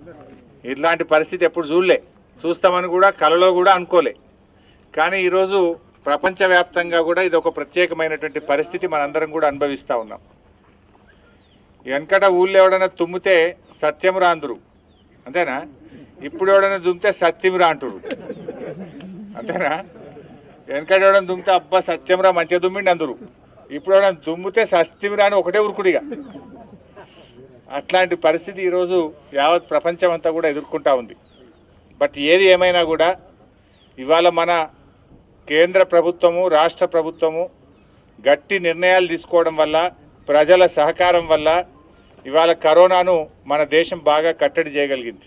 ఇట్లాంటి పరిస్థితి ఎప్పుడు చూడలే చూస్తామని కూడా కలలో కూడా అనుకోలే కానీ ఈరోజు ప్రపంచవ్యాప్తంగా కూడా ఇది ఒక ప్రత్యేకమైనటువంటి పరిస్థితి మనందరం కూడా అనుభవిస్తూ ఉన్నాం వెనకట ఊళ్ళో ఎవడైనా తుమ్మితే సత్యమురా అందురు అంతేనా ఇప్పుడు ఎవడైనా దుమ్మితే సత్యమురా అంటురు అంతేనా వెనకట ఎవడైనా దుమ్మితే అబ్బా సత్యమురా మంచిగా దుమ్మిండి అందరు ఇప్పుడు ఎవడైనా దుమ్మితే సత్యమురా అని ఒకటే ఉరుకుడిగా అట్లాంటి పరిస్థితి ఈరోజు యావత్ ప్రపంచం అంతా కూడా ఎదుర్కొంటా ఉంది బట్ ఏది ఏమైనా కూడా ఇవాళ మన కేంద్ర ప్రభుత్వము రాష్ట్ర ప్రభుత్వము గట్టి నిర్ణయాలు తీసుకోవడం వల్ల ప్రజల సహకారం వల్ల ఇవాళ కరోనాను మన దేశం బాగా కట్టడి చేయగలిగింది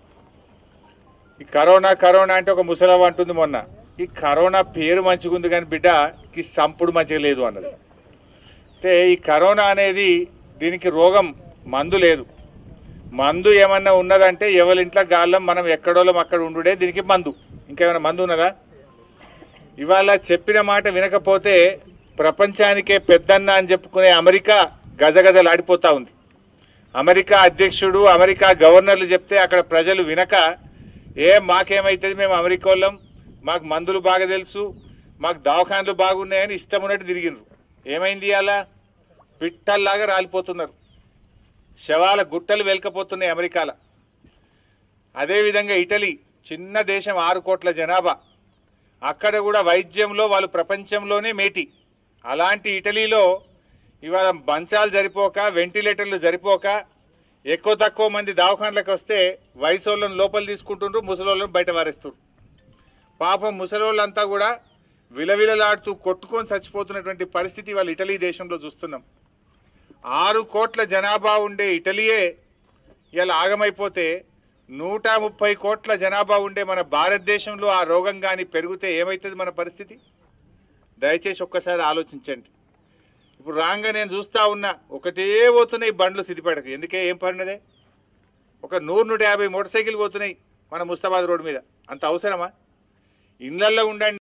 ఈ కరోనా కరోనా అంటే ఒక ముసలవ్వ అంటుంది మొన్న ఈ కరోనా పేరు మంచిగుంది కానీ బిడ్డకి సంపుడు మంచిగా లేదు అన్నది అంటే ఈ కరోనా అనేది దీనికి రోగం మందు లేదు మందు ఏమన్నా ఉన్నదంటే ఎవరింట్లో గాళ్ళం మనం ఎక్కడోళ్ళం అక్కడ ఉండుడే దీనికి మందు ఇంకేమైనా మందు ఉన్నదా ఇవాళ చెప్పిన మాట వినకపోతే ప్రపంచానికే పెద్దన్న అని చెప్పుకునే అమెరికా గజగజలాడిపోతా ఉంది అమెరికా అధ్యక్షుడు అమెరికా గవర్నర్లు చెప్తే అక్కడ ప్రజలు వినక ఏ మాకేమైతుంది మేము అమెరికా వాళ్ళం మాకు మందులు బాగా తెలుసు మాకు దవాఖాన్లు బాగున్నాయని ఇష్టం ఉన్నట్టు తిరిగినారు ఏమైంది అలా పిట్టల్లాగా రాలిపోతున్నారు శవాల గుట్టలు వెలకపోతున్నాయి అమెరికాల అదేవిధంగా ఇటలీ చిన్న దేశం ఆరు కోట్ల జనాభా అక్కడ కూడా వైద్యంలో వాళ్ళు ప్రపంచంలోనే మేటి అలాంటి ఇటలీలో ఇవాళ మంచాలు సరిపోక వెంటిలేటర్లు సరిపోక ఎక్కువ తక్కువ మంది దవాఖానలకు వస్తే వయసోళ్ళని లోపల తీసుకుంటుండ్రు ముసలోళ్ళని బయట వారేస్తారు పాపం ముసలోళ్ళంతా కూడా విలవిలలాడుతూ కొట్టుకొని చచ్చిపోతున్నటువంటి పరిస్థితి వాళ్ళ ఇటలీ దేశంలో చూస్తున్నాం ఆరు కోట్ల జనాభా ఉండే ఇటలీయే ఇలా ఆగమైపోతే నూట ముప్పై కోట్ల జనాభా ఉండే మన భారతదేశంలో ఆ రోగం కానీ పెరిగితే ఏమవుతుంది మన పరిస్థితి దయచేసి ఒక్కసారి ఆలోచించండి ఇప్పుడు రాంగా నేను చూస్తా ఉన్నా ఒకటే పోతున్నాయి బండ్లు సిద్దిపేటకు ఎందుకే ఏం పడినదే ఒక నూరు నూట యాభై మోటార్ సైకిల్ పోతున్నాయి మన ముస్తాబాద్ రోడ్డు మీద అంత అవసరమా ఇళ్లల్లో ఉండండి